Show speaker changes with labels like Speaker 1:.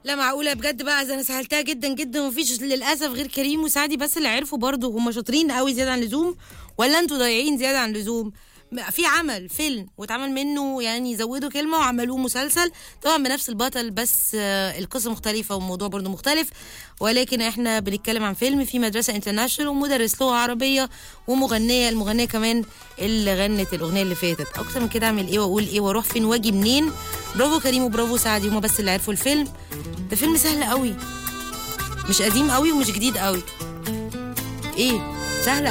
Speaker 1: لا معقولة بجد بقى ده انا سهلتها جدا جدا ومفيش للاسف غير كريم وسعدي بس اللي عرفوا برضه هم شاطرين قوي زيادة عن اللزوم ولا انتوا ضايعين زيادة عن اللزوم م- في عمل فيلم واتعمل منه يعني زودوا كلمة وعملوه مسلسل طبعا بنفس البطل بس آه، القصة مختلفة والموضوع برضه مختلف ولكن احنا بنتكلم عن فيلم في مدرسة انترناشونال ومدرس لغة عربية ومغنية المغنية كمان اللي غنت الأغنية اللي فاتت أكتر من كده أعمل إيه وأقول إيه وأروح فين وأجي منين برافو كريم وبرافو سعدي هما بس اللي عرفوا الفيلم ده فيلم سهل قوي مش قديم قوي ومش جديد قوي ايه سهل